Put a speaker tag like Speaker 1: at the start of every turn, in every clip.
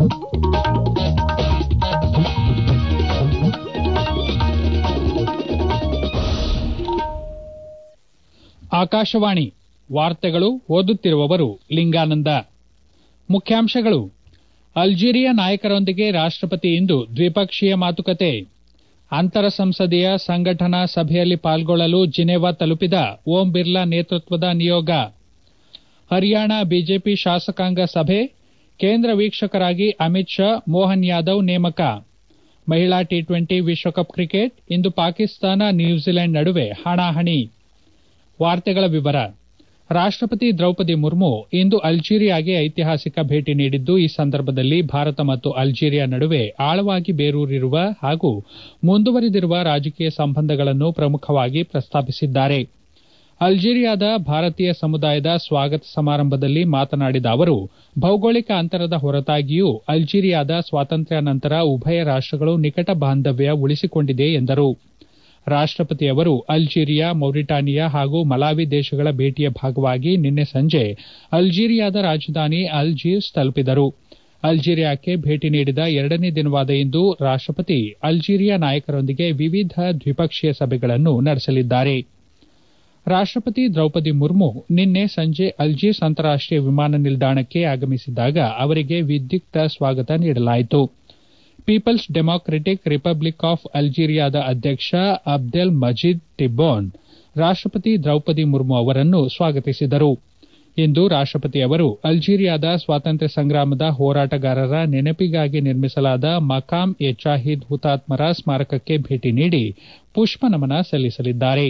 Speaker 1: ಆಕಾಶವಾಣಿ ವಾರ್ತೆಗಳು ಓದುತ್ತಿರುವವರು ಲಿಂಗಾನಂದ ಮುಖ್ಯಾಂಶಗಳು ಅಲ್ಜೀರಿಯಾ ನಾಯಕರೊಂದಿಗೆ ರಾಷ್ಟಪತಿ ಇಂದು ದ್ವಿಪಕ್ಷೀಯ ಮಾತುಕತೆ ಅಂತರ ಸಂಸದೀಯ ಸಂಘಟನಾ ಸಭೆಯಲ್ಲಿ ಪಾಲ್ಗೊಳ್ಳಲು ಜಿನೆವಾ ತಲುಪಿದ ಓಂ ಬಿರ್ಲಾ ನೇತೃತ್ವದ ನಿಯೋಗ ಹರಿಯಾಣ ಬಿಜೆಪಿ ಶಾಸಕಾಂಗ ಸಭೆ ಕೇಂದ್ರ ವೀಕ್ಷಕರಾಗಿ ಅಮಿತ್ ಶಾ ಮೋಹನ್ ಯಾದವ್ ನೇಮಕ ಮಹಿಳಾ ಟಿ ಟ್ವೆಂಟಿ ವಿಶ್ವಕಪ್ ಕ್ರಿಕೆಟ್ ಇಂದು ಪಾಕಿಸ್ತಾನ ನ್ಯೂಜಿಲೆಂಡ್ ನಡುವೆ ಹಣಾಹಣಿ ವಾರ್ತೆಗಳ ವಿವರ ರಾಷ್ಟಪತಿ ದ್ರೌಪದಿ ಮುರ್ಮು ಇಂದು ಅಲ್ಜೀರಿಯಾಗೆ ಐತಿಹಾಸಿಕ ಭೇಟಿ ನೀಡಿದ್ದು ಈ ಸಂದರ್ಭದಲ್ಲಿ ಭಾರತ ಮತ್ತು ಅಲ್ಜೀರಿಯಾ ನಡುವೆ ಆಳವಾಗಿ ಬೇರೂರಿರುವ ಹಾಗೂ ಮುಂದುವರಿದಿರುವ ರಾಜಕೀಯ ಸಂಬಂಧಗಳನ್ನು ಪ್ರಮುಖವಾಗಿ ಪ್ರಸ್ತಾಪಿಸಿದ್ದಾರೆ ಅಲ್ಜೀರಿಯಾದ ಭಾರತೀಯ ಸಮುದಾಯದ ಸ್ವಾಗತ ಸಮಾರಂಭದಲ್ಲಿ ಮಾತನಾಡಿದ ಅವರು ಭೌಗೋಳಿಕ ಅಂತರದ ಹೊರತಾಗಿಯೂ ಅಲ್ಜೀರಿಯಾದ ಸ್ವಾತಂತ್ರ್ಯ ನಂತರ ಉಭಯ ರಾಷ್ಟಗಳು ನಿಕಟ ಬಾಂಧವ್ಯ ಉಳಿಸಿಕೊಂಡಿದೆ ಎಂದರು ರಾಷ್ಟಪತಿ ಅವರು ಅಲ್ಜೀರಿಯಾ ಮೌರಿಟಾನಿಯಾ ಹಾಗೂ ಮಲಾವಿ ದೇಶಗಳ ಭೇಟಿಯ ಭಾಗವಾಗಿ ನಿನ್ನೆ ಸಂಜೆ ಅಲ್ಜೀರಿಯಾದ ರಾಜಧಾನಿ ಅಲ್ಜೀರ್ಸ್ ತಲುಪಿದರು ಅಲ್ಜೀರಿಯಾಕ್ಕೆ ಭೇಟಿ ನೀಡಿದ ಎರಡನೇ ದಿನವಾದ ಇಂದು ರಾಷ್ಟಪತಿ ಅಲ್ಜೀರಿಯಾ ನಾಯಕರೊಂದಿಗೆ ವಿವಿಧ ದ್ವಿಪಕ್ಷೀಯ ಸಭೆಗಳನ್ನು ನಡೆಸಲಿದ್ದಾರೆ ರಾಷ್ಟಪತಿ ದ್ರೌಪದಿ ಮುರ್ಮು ನಿನ್ನೆ ಸಂಜೆ ಅಲ್ಜೀರ್ಸ್ ಅಂತಾರಾಷ್ಟೀಯ ವಿಮಾನ ನಿಲ್ದಾಣಕ್ಕೆ ಆಗಮಿಸಿದಾಗ ಅವರಿಗೆ ವಿದ್ಯುಕ್ತ ಸ್ವಾಗತ ನೀಡಲಾಯಿತು ಪೀಪಲ್ಸ್ ಡೆಮಾಕ್ರೆಟಿಕ್ ರಿಪಬ್ಲಿಕ್ ಆಫ್ ಅಲ್ಜೀರಿಯಾದ ಅಧ್ಯಕ್ಷ ಅಬ್ದೆಲ್ ಮಜೀದ್ ಟಿಬ್ಬೋನ್ ರಾಷ್ಟಪತಿ ದ್ರೌಪದಿ ಮುರ್ಮು ಅವರನ್ನು ಸ್ವಾಗತಿಸಿದರು ಇಂದು ರಾಷ್ಟಪತಿ ಅವರು ಅಲ್ಜೀರಿಯಾದ ಸ್ವಾತಂತ್ರ್ಯ ಸಂಗ್ರಾಮದ ಹೋರಾಟಗಾರರ ನೆನಪಿಗಾಗಿ ನಿರ್ಮಿಸಲಾದ ಮಕಾಮ್ ಎ ಚಾಹಿದ್ ಹುತಾತ್ಮರ ಸ್ಮಾರಕಕ್ಕೆ ಭೇಟಿ ನೀಡಿ ಪುಷ್ಪನಮನ ಸಲ್ಲಿಸಲಿದ್ದಾರೆ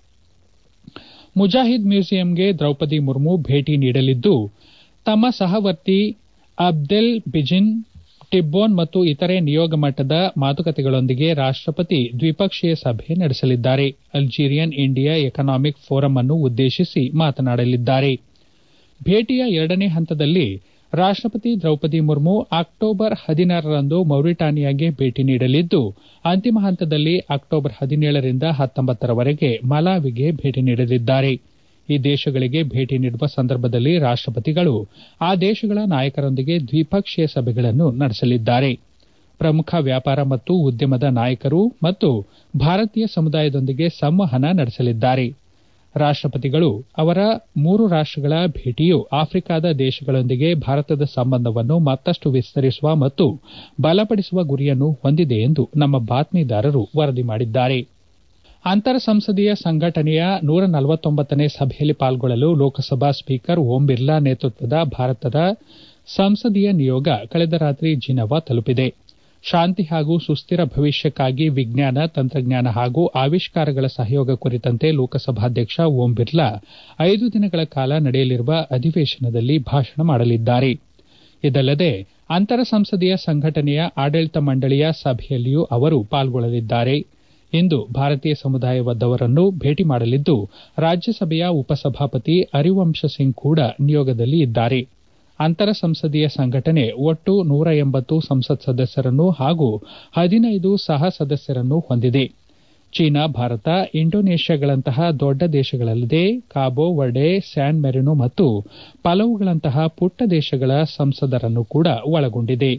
Speaker 1: ಮುಜಾಹಿದ್ ಮ್ಯೂಸಿಯಂಗೆ ದ್ರೌಪದಿ ಮುರ್ಮು ಭೇಟಿ ನೀಡಲಿದ್ದು ತಮ್ಮ ಸಹವರ್ತಿ ಅಬ್ದೆಲ್ ಬಿಜಿನ್ ಟಿಬ್ಬೋನ್ ಮತ್ತು ಇತರೆ ನಿಯೋಗ ಮಟ್ಟದ ಮಾತುಕತೆಗಳೊಂದಿಗೆ ರಾಷ್ಟಪತಿ ದ್ವಿಪಕ್ಷೀಯ ಸಭೆ ನಡೆಸಲಿದ್ದಾರೆ ಅಲ್ಜೀರಿಯನ್ ಇಂಡಿಯಾ ಎಕನಾಮಿಕ್ ಫೋರಂ ಅನ್ನು ಉದ್ದೇಶಿಸಿ ಮಾತನಾಡಲಿದ್ದಾರೆ ಭೇಟಿಯ ಎರಡನೇ ಹಂತದಲ್ಲಿ ರಾಷ್ಟಪತಿ ದ್ರೌಪದಿ ಮುರ್ಮು ಅಕ್ಟೋಬರ್ ಹದಿನಾರರಂದು ಮೌರಿಟಾನಿಯಾಗೆ ಭೇಟಿ ನೀಡಲಿದ್ದು ಅಂತಿಮ ಹಂತದಲ್ಲಿ ಅಕ್ಟೋಬರ್ ಹದಿನೇಳರಿಂದ ಹತ್ತೊಂಬತ್ತರವರೆಗೆ ಮಲಾವಿಗೆ ಭೇಟಿ ನೀಡಲಿದ್ದಾರೆ ಈ ದೇಶಗಳಿಗೆ ಭೇಟಿ ನೀಡುವ ಸಂದರ್ಭದಲ್ಲಿ ರಾಷ್ಟಪತಿಗಳು ಆ ದೇಶಗಳ ನಾಯಕರೊಂದಿಗೆ ದ್ವಿಪಕ್ಷೀಯ ಸಭೆಗಳನ್ನು ನಡೆಸಲಿದ್ದಾರೆ ಪ್ರಮುಖ ವ್ಯಾಪಾರ ಮತ್ತು ಉದ್ಯಮದ ನಾಯಕರು ಮತ್ತು ಭಾರತೀಯ ಸಮುದಾಯದೊಂದಿಗೆ ಸಂವಹನ ನಡೆಸಲಿದ್ದಾರೆ ರಾಷ್ಟಪತಿಗಳು ಅವರ ಮೂರು ರಾಷ್ಟಗಳ ಭೇಟಿಯು ಆಫ್ರಿಕಾದ ದೇಶಗಳೊಂದಿಗೆ ಭಾರತದ ಸಂಬಂಧವನ್ನು ಮತ್ತಷ್ಟು ವಿಸ್ತರಿಸುವ ಮತ್ತು ಬಲಪಡಿಸುವ ಗುರಿಯನ್ನು ಹೊಂದಿದೆ ಎಂದು ನಮ್ಮ ಬಾತ್ಮೀದಾರರು ವರದಿ ಮಾಡಿದ್ದಾರೆ ಅಂತರ ಸಂಸದೀಯ ಸಂಘಟನೆಯ ನೂರ ನಲವತ್ತೊಂಬತ್ತನೇ ಸಭೆಯಲ್ಲಿ ಪಾಲ್ಗೊಳ್ಳಲು ಲೋಕಸಭಾ ಸ್ಪೀಕರ್ ಓಂ ಬಿರ್ಲಾ ನೇತೃತ್ವದ ಭಾರತದ ಸಂಸದೀಯ ನಿಯೋಗ ಕಳೆದ ರಾತ್ರಿ ಜಿನವಾ ತಲುಪಿದೆ ಶಾಂತಿ ಹಾಗೂ ಸುಸ್ಥಿರ ಭವಿಷ್ಯಕ್ಕಾಗಿ ವಿಜ್ಞಾನ ತಂತ್ರಜ್ಞಾನ ಹಾಗೂ ಆವಿಷ್ಕಾರಗಳ ಸಹಯೋಗ ಕುರಿತಂತೆ ಲೋಕಸಭಾಧ್ಯಕ್ಷ ಓಂ ಬಿರ್ಲಾ ಐದು ದಿನಗಳ ಕಾಲ ನಡೆಯಲಿರುವ ಅಧಿವೇಶನದಲ್ಲಿ ಭಾಷಣ ಮಾಡಲಿದ್ದಾರೆ ಇದಲ್ಲದೆ ಅಂತರ ಸಂಸದೀಯ ಸಂಘಟನೆಯ ಆಡಳಿತ ಮಂಡಳಿಯ ಸಭೆಯಲ್ಲಿಯೂ ಅವರು ಪಾಲ್ಗೊಳ್ಳಲಿದ್ದಾರೆ ಇಂದು ಭಾರತೀಯ ಸಮುದಾಯವದವರನ್ನು ಭೇಟಿ ಮಾಡಲಿದ್ದು ರಾಜ್ಯಸಭೆಯ ಉಪಸಭಾಪತಿ ಹರಿವಂಶ ಸಿಂಗ್ ಕೂಡ ನಿಯೋಗದಲ್ಲಿ ಇದ್ದಾರೆ ಅಂತರ ಸಂಸದೀಯ ಸಂಘಟನೆ ಒಟ್ಟು ನೂರ ಎಂಬತ್ತು ಸಂಸತ್ ಸದಸ್ಯರನ್ನು ಹಾಗೂ ಹದಿನೈದು ಸಹ ಸದಸ್ಯರನ್ನು ಹೊಂದಿದೆ ಚೀನಾ ಭಾರತ ಇಂಡೋನೇಷ್ಯಾಗಳಂತಹ ದೊಡ್ಡ ದೇಶಗಳಲ್ಲದೆ ಕಾಬೋ ವರ್ಡೆ ಸ್ಯಾನ್ ಮೆರಿನೋ ಮತ್ತು ಪಲವುಗಳಂತಹ ಪುಟ್ಟ ದೇಶಗಳ ಸಂಸದರನ್ನು ಕೂಡ ಒಳಗೊಂಡಿದೆ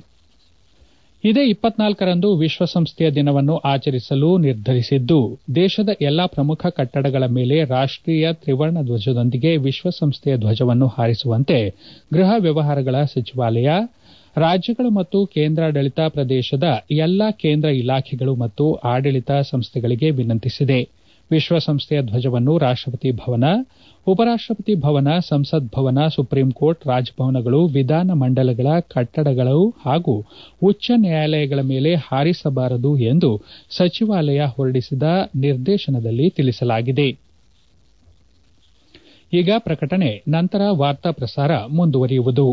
Speaker 1: ಇದೇ ಇಪ್ಪತ್ನಾಲ್ಕರಂದು ವಿಶ್ವಸಂಸ್ಥೆಯ ದಿನವನ್ನು ಆಚರಿಸಲು ನಿರ್ಧರಿಸಿದ್ದು ದೇಶದ ಎಲ್ಲಾ ಪ್ರಮುಖ ಕಟ್ಟಡಗಳ ಮೇಲೆ ರಾಷ್ಟೀಯ ತ್ರಿವರ್ಣ ಧ್ವಜದೊಂದಿಗೆ ವಿಶ್ವಸಂಸ್ಥೆಯ ಧ್ವಜವನ್ನು ಹಾರಿಸುವಂತೆ ಗೃಹ ವ್ಯವಹಾರಗಳ ಸಚಿವಾಲಯ ರಾಜ್ಯಗಳು ಮತ್ತು ಕೇಂದ್ರಾಡಳಿತ ಪ್ರದೇಶದ ಎಲ್ಲಾ ಕೇಂದ್ರ ಇಲಾಖೆಗಳು ಮತ್ತು ಆಡಳಿತ ಸಂಸ್ಥೆಗಳಿಗೆ ವಿನಂತಿಸಿದೆ ವಿಶ್ವಸಂಸ್ಥೆಯ ಧ್ವಜವನ್ನು ರಾಷ್ಟಪತಿ ಭವನ ಉಪರಾಷ್ಟಪತಿ ಭವನ ಸಂಸತ್ ಭವನ ಸುಪ್ರೀಂ ಕೋರ್ಟ್ ರಾಜಭವನಗಳು ವಿಧಾನ ಮಂಡಲಗಳ ಕಟ್ಟಡಗಳು ಹಾಗೂ ಉಚ್ಚ ನ್ಯಾಯಾಲಯಗಳ ಮೇಲೆ ಹಾರಿಸಬಾರದು ಎಂದು ಸಚಿವಾಲಯ ಹೊರಡಿಸಿದ ನಿರ್ದೇಶನದಲ್ಲಿ ತಿಳಿಸಲಾಗಿದೆ ಈಗ ಪ್ರಕಟಣೆ ನಂತರ ವಾರ್ತಾ ಪ್ರಸಾರ ಮುಂದುವರಿಯುವುದು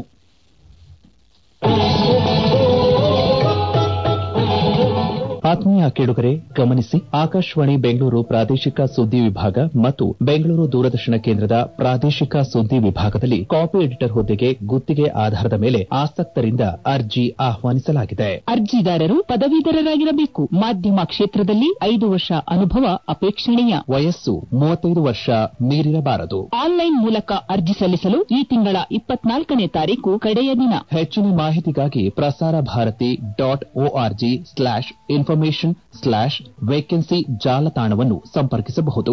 Speaker 2: ಆತ್ಮೀಯ ಕೇಳುಗರೆ ಗಮನಿಸಿ ಆಕಾಶವಾಣಿ ಬೆಂಗಳೂರು ಪ್ರಾದೇಶಿಕ ಸುದ್ದಿ ವಿಭಾಗ ಮತ್ತು ಬೆಂಗಳೂರು ದೂರದರ್ಶನ ಕೇಂದ್ರದ ಪ್ರಾದೇಶಿಕ ಸುದ್ದಿ ವಿಭಾಗದಲ್ಲಿ ಕಾಪಿ ಎಡಿಟರ್ ಹುದ್ದೆಗೆ ಗುತ್ತಿಗೆ ಆಧಾರದ ಮೇಲೆ ಆಸಕ್ತರಿಂದ ಅರ್ಜಿ ಆಹ್ವಾನಿಸಲಾಗಿದೆ
Speaker 3: ಅರ್ಜಿದಾರರು ಪದವೀಧರರಾಗಿರಬೇಕು ಮಾಧ್ಯಮ ಕ್ಷೇತ್ರದಲ್ಲಿ ಐದು ವರ್ಷ ಅನುಭವ ಅಪೇಕ್ಷಣೀಯ
Speaker 2: ವಯಸ್ಸು ಮೂವತ್ತೈದು ವರ್ಷ ಮೀರಿರಬಾರದು
Speaker 3: ಆನ್ಲೈನ್ ಮೂಲಕ ಅರ್ಜಿ ಸಲ್ಲಿಸಲು ಈ ತಿಂಗಳ ಇಪ್ಪತ್ನಾಲ್ಕನೇ ತಾರೀಕು ಕಡೆಯ ದಿನ
Speaker 2: ಹೆಚ್ಚಿನ ಮಾಹಿತಿಗಾಗಿ Prasar Bharati dot O R G slash information slash vacancy ಜಾಲತಾಣವನ್ನು ಸಂಪರ್ಕಿಸಬಹುದು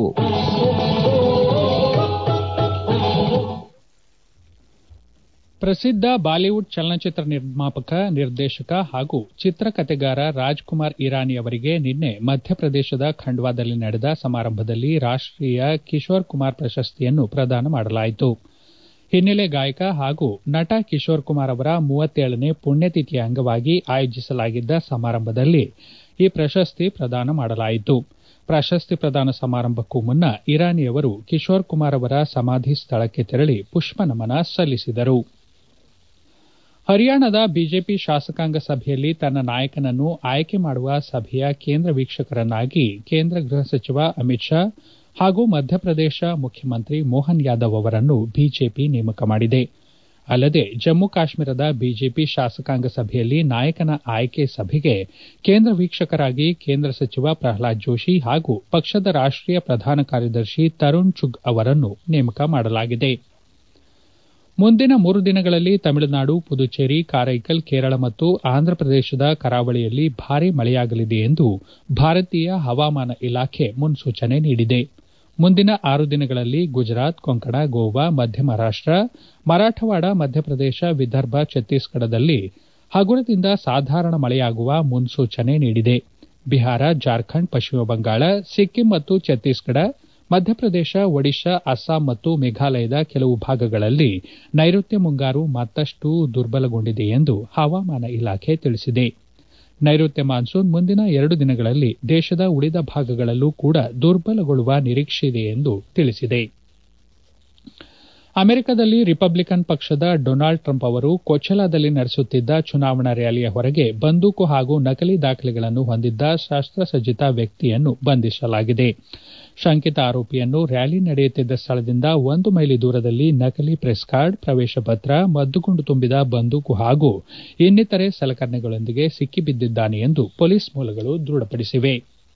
Speaker 1: ಪ್ರಸಿದ್ದ ಬಾಲಿವುಡ್ ಚಲನಚಿತ್ರ ನಿರ್ಮಾಪಕ ನಿರ್ದೇಶಕ ಹಾಗೂ ಚಿತ್ರಕಥೆಗಾರ ರಾಜ್ಕುಮಾರ್ ಇರಾನಿ ಅವರಿಗೆ ನಿನ್ನೆ ಮಧ್ಯಪ್ರದೇಶದ ಖಂಡ್ವಾದಲ್ಲಿ ನಡೆದ ಸಮಾರಂಭದಲ್ಲಿ ರಾಷ್ಟೀಯ ಕಿಶೋರ್ ಕುಮಾರ್ ಪ್ರಶಸ್ತಿಯನ್ನು ಪ್ರದಾನ ಮಾಡಲಾಯಿತು ಹಿನ್ನೆಲೆ ಗಾಯಕ ಹಾಗೂ ನಟ ಕಿಶೋರ್ ಕುಮಾರ್ ಅವರ ಮೂವತ್ತೇಳನೇ ಪುಣ್ಯತಿಥಿಯ ಅಂಗವಾಗಿ ಆಯೋಜಿಸಲಾಗಿದ್ದ ಸಮಾರಂಭದಲ್ಲಿ ಈ ಪ್ರಶಸ್ತಿ ಪ್ರದಾನ ಮಾಡಲಾಯಿತು ಪ್ರಶಸ್ತಿ ಪ್ರದಾನ ಸಮಾರಂಭಕ್ಕೂ ಮುನ್ನ ಇರಾನಿ ಅವರು ಕಿಶೋರ್ ಕುಮಾರ್ ಅವರ ಸಮಾಧಿ ಸ್ಥಳಕ್ಕೆ ತೆರಳಿ ಪುಷ್ಪನಮನ ಸಲ್ಲಿಸಿದರು ಹರಿಯಾಣದ ಬಿಜೆಪಿ ಶಾಸಕಾಂಗ ಸಭೆಯಲ್ಲಿ ತನ್ನ ನಾಯಕನನ್ನು ಆಯ್ಕೆ ಮಾಡುವ ಸಭೆಯ ಕೇಂದ್ರ ವೀಕ್ಷಕರನ್ನಾಗಿ ಕೇಂದ್ರ ಗೃಹ ಸಚಿವ ಅಮಿತ್ ಶಾ ಹಾಗೂ ಮಧ್ಯಪ್ರದೇಶ ಮುಖ್ಯಮಂತ್ರಿ ಮೋಹನ್ ಯಾದವ್ ಅವರನ್ನು ಬಿಜೆಪಿ ನೇಮಕ ಮಾಡಿದೆ ಅಲ್ಲದೆ ಜಮ್ಮು ಕಾಶ್ಮೀರದ ಬಿಜೆಪಿ ಶಾಸಕಾಂಗ ಸಭೆಯಲ್ಲಿ ನಾಯಕನ ಆಯ್ಕೆ ಸಭೆಗೆ ಕೇಂದ್ರ ವೀಕ್ಷಕರಾಗಿ ಕೇಂದ್ರ ಸಚಿವ ಪ್ರಹ್ಲಾದ್ ಜೋಶಿ ಹಾಗೂ ಪಕ್ಷದ ರಾಷ್ಟೀಯ ಪ್ರಧಾನ ಕಾರ್ಯದರ್ಶಿ ತರುಣ್ ಚುಗ್ ಅವರನ್ನು ನೇಮಕ ಮಾಡಲಾಗಿದೆ ಮುಂದಿನ ಮೂರು ದಿನಗಳಲ್ಲಿ ತಮಿಳುನಾಡು ಪುದುಚೇರಿ ಕಾರೈಕಲ್ ಕೇರಳ ಮತ್ತು ಆಂಧ್ರಪ್ರದೇಶದ ಕರಾವಳಿಯಲ್ಲಿ ಭಾರೀ ಮಳೆಯಾಗಲಿದೆ ಎಂದು ಭಾರತೀಯ ಹವಾಮಾನ ಇಲಾಖೆ ಮುನ್ಸೂಚನೆ ನೀಡಿದೆ ಮುಂದಿನ ಆರು ದಿನಗಳಲ್ಲಿ ಗುಜರಾತ್ ಕೊಂಕಣ ಗೋವಾ ಮಧ್ಯ ಮಹಾರಾಷ್ಟ ಮರಾಠವಾಡ ಮಧ್ಯಪ್ರದೇಶ ವಿದರ್ಭ ಛತ್ತೀಸ್ಗಢದಲ್ಲಿ ಹಗುರದಿಂದ ಸಾಧಾರಣ ಮಳೆಯಾಗುವ ಮುನ್ಸೂಚನೆ ನೀಡಿದೆ ಬಿಹಾರ ಜಾರ್ಖಂಡ್ ಪಶ್ಚಿಮ ಬಂಗಾಳ ಸಿಕ್ಕಿಂ ಮತ್ತು ಛತ್ತೀಸ್ಗಢ ಮಧ್ಯಪ್ರದೇಶ ಒಡಿಶಾ ಅಸ್ಸಾಂ ಮತ್ತು ಮೇಘಾಲಯದ ಕೆಲವು ಭಾಗಗಳಲ್ಲಿ ನೈಋತ್ಯ ಮುಂಗಾರು ಮತ್ತಷ್ಟು ದುರ್ಬಲಗೊಂಡಿದೆ ಎಂದು ಹವಾಮಾನ ಇಲಾಖೆ ತಿಳಿಸಿದೆ ನೈಋತ್ಯ ಮಾನ್ಸೂನ್ ಮುಂದಿನ ಎರಡು ದಿನಗಳಲ್ಲಿ ದೇಶದ ಉಳಿದ ಭಾಗಗಳಲ್ಲೂ ಕೂಡ ದುರ್ಬಲಗೊಳ್ಳುವ ನಿರೀಕ್ಷೆಯಿದೆ ಎಂದು ತಿಳಿಸಿದೆ ಅಮೆರಿಕದಲ್ಲಿ ರಿಪಬ್ಲಿಕನ್ ಪಕ್ಷದ ಡೊನಾಲ್ಡ್ ಟ್ರಂಪ್ ಅವರು ಕೊಚೆಲಾದಲ್ಲಿ ನಡೆಸುತ್ತಿದ್ದ ಚುನಾವಣಾ ರ್ಯಾಲಿಯ ಹೊರಗೆ ಬಂದೂಕು ಹಾಗೂ ನಕಲಿ ದಾಖಲೆಗಳನ್ನು ಹೊಂದಿದ್ದ ಶಸ್ತ್ರಸಜ್ಜಿತ ವ್ಯಕ್ತಿಯನ್ನು ಬಂಧಿಸಲಾಗಿದೆ ಶಂಕಿತ ಆರೋಪಿಯನ್ನು ರ್ಯಾಲಿ ನಡೆಯುತ್ತಿದ್ದ ಸ್ಥಳದಿಂದ ಒಂದು ಮೈಲಿ ದೂರದಲ್ಲಿ ನಕಲಿ ಪ್ರೆಸ್ ಕಾರ್ಡ್ ಪ್ರವೇಶ ಪತ್ರ ಮದ್ದುಗುಂಡು ತುಂಬಿದ ಬಂದೂಕು ಹಾಗೂ ಇನ್ನಿತರೆ ಸಲಕರಣೆಗಳೊಂದಿಗೆ ಸಿಕ್ಕಿಬಿದ್ದಿದ್ದಾನೆ ಎಂದು ಪೊಲೀಸ್ ಮೂಲಗಳು ದೃಢಪಡಿಸಿವೆ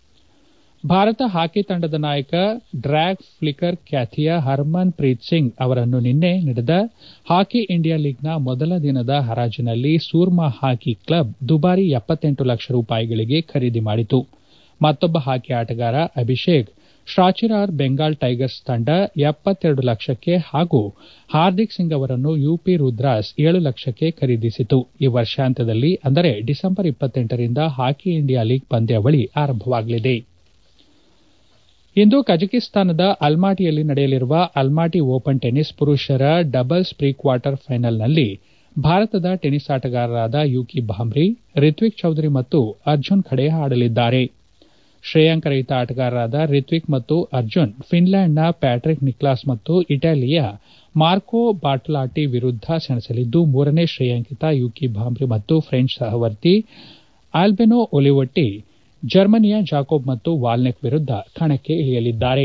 Speaker 1: ಭಾರತ ಹಾಕಿ ತಂಡದ ನಾಯಕ ಡ್ರ್ಯಾಗ್ ಫ್ಲಿಕರ್ ಖ್ಯಾತಿಯ ಹರ್ಮನ್ ಪ್ರೀತ್ ಸಿಂಗ್ ಅವರನ್ನು ನಿನ್ನೆ ನಡೆದ ಹಾಕಿ ಇಂಡಿಯಾ ಲೀಗ್ನ ಮೊದಲ ದಿನದ ಹರಾಜಿನಲ್ಲಿ ಸೂರ್ಮಾ ಹಾಕಿ ಕ್ಲಬ್ ದುಬಾರಿ ಎಪ್ಪತ್ತೆಂಟು ಲಕ್ಷ ರೂಪಾಯಿಗಳಿಗೆ ಖರೀದಿ ಮಾಡಿತು ಮತ್ತೊಬ್ಬ ಹಾಕಿ ಆಟಗಾರ ಅಭಿಷೇಕ್ ಶಾಚಿರಾರ್ ಬೆಂಗಾಲ್ ಟೈಗರ್ಸ್ ತಂಡ ಎಪ್ಪತ್ತೆರಡು ಲಕ್ಷಕ್ಕೆ ಹಾಗೂ ಹಾರ್ದಿಕ್ ಸಿಂಗ್ ಅವರನ್ನು ಯುಪಿ ರುದ್ರಾಸ್ ಏಳು ಲಕ್ಷಕ್ಕೆ ಖರೀದಿಸಿತು ಈ ವರ್ಷಾಂತ್ಯದಲ್ಲಿ ಅಂದರೆ ಡಿಸೆಂಬರ್ ಇಪ್ಪತ್ತೆಂಟರಿಂದ ಹಾಕಿ ಇಂಡಿಯಾ ಲೀಗ್ ಪಂದ್ಯಾವಳಿ ಆರಂಭವಾಗಲಿದೆ ಇಂದು ಕಜಕಿಸ್ತಾನದ ಅಲ್ಮಾಟಿಯಲ್ಲಿ ನಡೆಯಲಿರುವ ಅಲ್ಮಾಟಿ ಓಪನ್ ಟೆನಿಸ್ ಪುರುಷರ ಡಬಲ್ಸ್ ಪ್ರೀ ಕ್ವಾರ್ಟರ್ ಫೈನಲ್ನಲ್ಲಿ ಭಾರತದ ಟೆನಿಸ್ ಆಟಗಾರರಾದ ಯುಕಿ ಭಾಮ್ರಿ ರಿತ್ವಿಕ್ ಚೌಧರಿ ಮತ್ತು ಅರ್ಜುನ್ ಖಡೆ ಆಡಲಿದ್ದಾರೆ ಶ್ರೇಯಾಂಕ ರಹಿತ ಆಟಗಾರರಾದ ರಿತ್ವಿಕ್ ಮತ್ತು ಅರ್ಜುನ್ ಫಿನ್ಲ್ಯಾಂಡ್ನ ಪ್ಯಾಟ್ರಿಕ್ ನಿಕ್ಲಾಸ್ ಮತ್ತು ಇಟಲಿಯ ಮಾರ್ಕೋ ಬಾಟಲಾಟಿ ವಿರುದ್ಧ ಸೆಣಸಲಿದ್ದು ಮೂರನೇ ಶ್ರೇಯಾಂಕಿತ ಯುಕಿ ಭಾಮ್ರಿ ಮತ್ತು ಫ್ರೆಂಚ್ ಸಹವರ್ತಿ ಆಲ್ಬೆನೋ ಒಲಿವೊಟ್ಟಿ ಜರ್ಮನಿಯ ಜಾಕೋಬ್ ಮತ್ತು ವಾಲ್ನೆಕ್ ವಿರುದ್ಧ ಕಣಕ್ಕೆ ಇಳಿಯಲಿದ್ದಾರೆ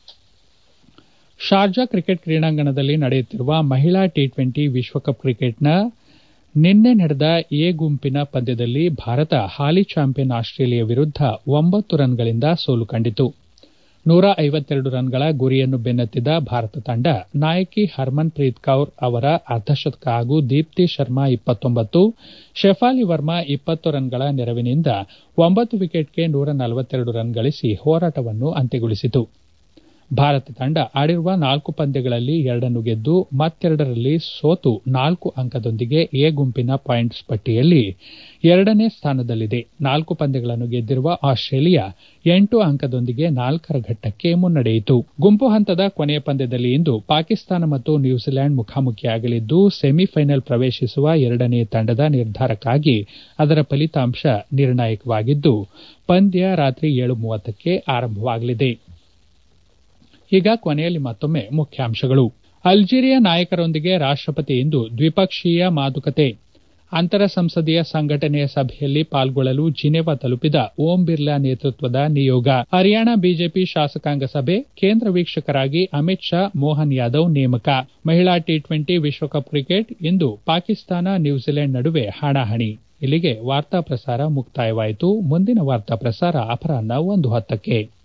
Speaker 1: ಶಾರ್ಜಾ ಕ್ರಿಕೆಟ್ ಕ್ರೀಡಾಂಗಣದಲ್ಲಿ ನಡೆಯುತ್ತಿರುವ ಮಹಿಳಾ ಟಿ ಟ್ವೆಂಟಿ ವಿಶ್ವಕಪ್ ಕ್ರಿಕೆಟ್ನ ನಿನ್ನೆ ನಡೆದ ಎ ಗುಂಪಿನ ಪಂದ್ಯದಲ್ಲಿ ಭಾರತ ಹಾಲಿ ಚಾಂಪಿಯನ್ ಆಸ್ಟ್ರೇಲಿಯಾ ವಿರುದ್ಧ ಒಂಬತ್ತು ರನ್ಗಳಿಂದ ಸೋಲು ಕಂಡಿತು ನೂರ ಐವತ್ತೆರಡು ರನ್ಗಳ ಗುರಿಯನ್ನು ಬೆನ್ನತ್ತಿದ ಭಾರತ ತಂಡ ನಾಯಕಿ ಹರ್ಮನ್ ಪ್ರೀತ್ ಕೌರ್ ಅವರ ಅರ್ಧಶತಕ ಹಾಗೂ ದೀಪ್ತಿ ಶರ್ಮಾ ಇಪ್ಪತ್ತೊಂಬತ್ತು ಶೆಫಾಲಿ ವರ್ಮಾ ಇಪ್ಪತ್ತು ರನ್ಗಳ ನೆರವಿನಿಂದ ಒಂಬತ್ತು ವಿಕೆಟ್ಗೆ ನೂರ ನಲವತ್ತೆರಡು ರನ್ ಗಳಿಸಿ ಹೋರಾಟವನ್ನು ಅಂತ್ಯಗೊಳಿಸಿತು ಭಾರತ ತಂಡ ಆಡಿರುವ ನಾಲ್ಕು ಪಂದ್ಯಗಳಲ್ಲಿ ಎರಡನ್ನು ಗೆದ್ದು ಮತ್ತೆರಡರಲ್ಲಿ ಸೋತು ನಾಲ್ಕು ಅಂಕದೊಂದಿಗೆ ಎ ಗುಂಪಿನ ಪಾಯಿಂಟ್ಸ್ ಪಟ್ಟಿಯಲ್ಲಿ ಎರಡನೇ ಸ್ಥಾನದಲ್ಲಿದೆ ನಾಲ್ಕು ಪಂದ್ಯಗಳನ್ನು ಗೆದ್ದಿರುವ ಆಸ್ಟ್ರೇಲಿಯಾ ಎಂಟು ಅಂಕದೊಂದಿಗೆ ನಾಲ್ಕರ ಘಟ್ಟಕ್ಕೆ ಮುನ್ನಡೆಯಿತು ಗುಂಪು ಹಂತದ ಕೊನೆಯ ಪಂದ್ಯದಲ್ಲಿ ಇಂದು ಪಾಕಿಸ್ತಾನ ಮತ್ತು ನ್ಯೂಜಿಲೆಂಡ್ ಮುಖಾಮುಖಿಯಾಗಲಿದ್ದು ಸೆಮಿಫೈನಲ್ ಪ್ರವೇಶಿಸುವ ಎರಡನೇ ತಂಡದ ನಿರ್ಧಾರಕ್ಕಾಗಿ ಅದರ ಫಲಿತಾಂಶ ನಿರ್ಣಾಯಕವಾಗಿದ್ದು ಪಂದ್ಯ ರಾತ್ರಿ ಏಳು ಮೂವತ್ತಕ್ಕೆ ಆರಂಭವಾಗಲಿದೆ ಈಗ ಕೊನೆಯಲ್ಲಿ ಮತ್ತೊಮ್ಮೆ ಮುಖ್ಯಾಂಶಗಳು ಅಲ್ಜೀರಿಯಾ ನಾಯಕರೊಂದಿಗೆ ರಾಷ್ಟಪತಿ ಇಂದು ದ್ವಿಪಕ್ಷೀಯ ಮಾತುಕತೆ ಅಂತರ ಸಂಸದೀಯ ಸಂಘಟನೆಯ ಸಭೆಯಲ್ಲಿ ಪಾಲ್ಗೊಳ್ಳಲು ಜಿನೆವಾ ತಲುಪಿದ ಓಂ ಬಿರ್ಲಾ ನೇತೃತ್ವದ ನಿಯೋಗ ಹರಿಯಾಣ ಬಿಜೆಪಿ ಶಾಸಕಾಂಗ ಸಭೆ ಕೇಂದ್ರ ವೀಕ್ಷಕರಾಗಿ ಅಮಿತ್ ಶಾ ಮೋಹನ್ ಯಾದವ್ ನೇಮಕ ಮಹಿಳಾ ಟಿ ಟ್ವೆಂಟಿ ವಿಶ್ವಕಪ್ ಕ್ರಿಕೆಟ್ ಇಂದು ಪಾಕಿಸ್ತಾನ ನ್ಯೂಜಿಲೆಂಡ್ ನಡುವೆ ಹಣಾಹಣಿ ಇಲ್ಲಿಗೆ ವಾರ್ತಾ ಪ್ರಸಾರ ಮುಕ್ತಾಯವಾಯಿತು ಮುಂದಿನ ವಾರ್ತಾ ಪ್ರಸಾರ ಅಪರಾಹ್ನ ಒಂದು ಹತ್ತಕ್ಕೆ